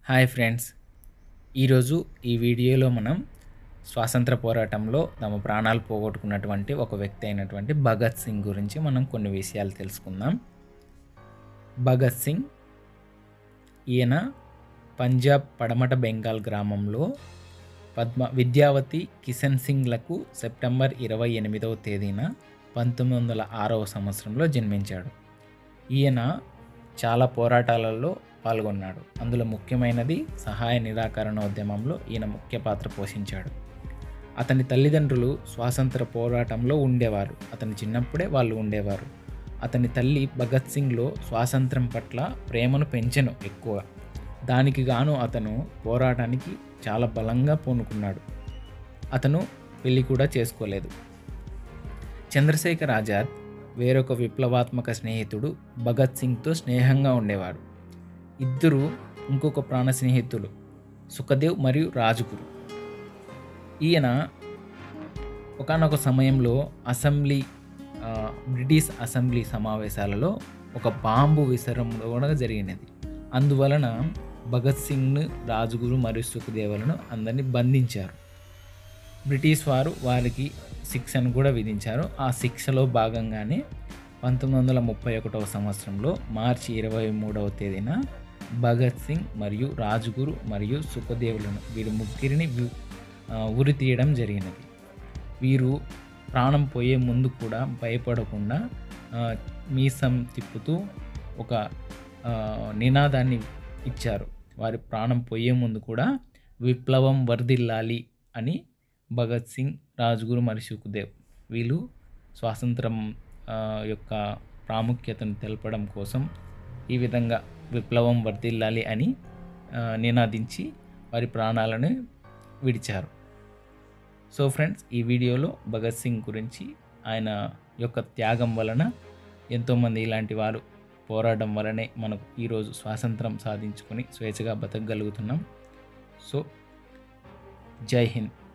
hi friends ఈరోజు ఈ వీడియోలో మనం స్వాతంత్ర పోరాటంలో తమ ప్రాణాలు పోగొట్టుకున్నటువంటి ఒక వ్యక్తి అయినటువంటి భగత్ సింగ్ గురించి మనం కొన్ని విషయాలు తెలుసుకుందాం భగత్ సింగ్ ఈయన పంజాబ్ పడమట బెంగాల్ గ్రామంలో పద్మ విద్యావతి కిషన్ సింగ్లకు సెప్టెంబర్ ఇరవై ఎనిమిదవ తేదీన పంతొమ్మిది వందల ఆరవ సంవత్సరంలో జన్మించాడు ఈయన చాలా పోరాటాలలో పాల్గొన్నాడు అందులో ముఖ్యమైనది సహాయ నిరాకరణ ఉద్యమంలో ఈయన ముఖ్య పాత్ర పోషించాడు అతని తల్లిదండ్రులు స్వాతంత్ర పోరాటంలో ఉండేవారు అతని చిన్నప్పుడే వాళ్ళు ఉండేవారు అతని తల్లి భగత్ సింగ్లో స్వాతంత్రం పట్ల ప్రేమను పెంచెను ఎక్కువ దానికి గాను అతను పోరాటానికి చాలా బలంగా పూనుకున్నాడు అతను పెళ్లి కూడా చేసుకోలేదు చంద్రశేఖర్ ఆజాద్ వేరొక విప్లవాత్మక స్నేహితుడు భగత్ సింగ్తో స్నేహంగా ఉండేవాడు ఇద్దరు ఇంకొక ప్రాణ స్నేహితులు సుఖదేవ్ మరియు రాజుగురు ఈయన ఒకనొక సమయంలో అసెంబ్లీ ఆ, బ్రిటిష్ అసెంబ్లీ సమావేశాలలో ఒక బాంబు విసరం కూడా జరిగినది అందువలన భగత్ సింగ్ను రాజుగురు మరియు సుఖదేవులను అందరినీ బంధించారు బ్రిటిష్ వారు వారికి శిక్షను కూడా విధించారు ఆ శిక్షలో భాగంగానే పంతొమ్మిది వందల ముప్పై ఒకటవ సంవత్సరంలో మార్చి ఇరవై మూడవ తేదీన భగత్ సింగ్ మరియు రాజుగురు మరియు సుఖదేవులను వీరి ముగ్గురిని వి- ఆ, ఉరి తీయడం జరిగినది వీరు ప్రాణం పోయే ముందు కూడా భయపడకుండా ఆ, మీసం తిప్పుతూ ఒక ఆ, నినాదాన్ని ఇచ్చారు వారి ప్రాణం పోయే ముందు కూడా విప్లవం వర్ధిల్లాలి అని భగత్ సింగ్ రాజ్గురు మరియు సుఖదేవ్ వీళ్ళు స్వాతంత్రం ఆ, యొక్క ప్రాముఖ్యతను తెలపడం కోసం ఈ విధంగా విప్లవం వర్ధిల్లాలి అని ఆ, నినాదించి వారి ప్రాణాలను విడిచారు సో ఫ్రెండ్స్ ఈ వీడియోలో భగత్ సింగ్ గురించి ఆయన యొక్క త్యాగం వలన ఎంతోమంది ఇలాంటి వారు పోరాటం వలనే మనకు ఈరోజు స్వాతంత్రం సాధించుకొని స్వేచ్ఛగా బతకగలుగుతున్నాం సో జై హింద్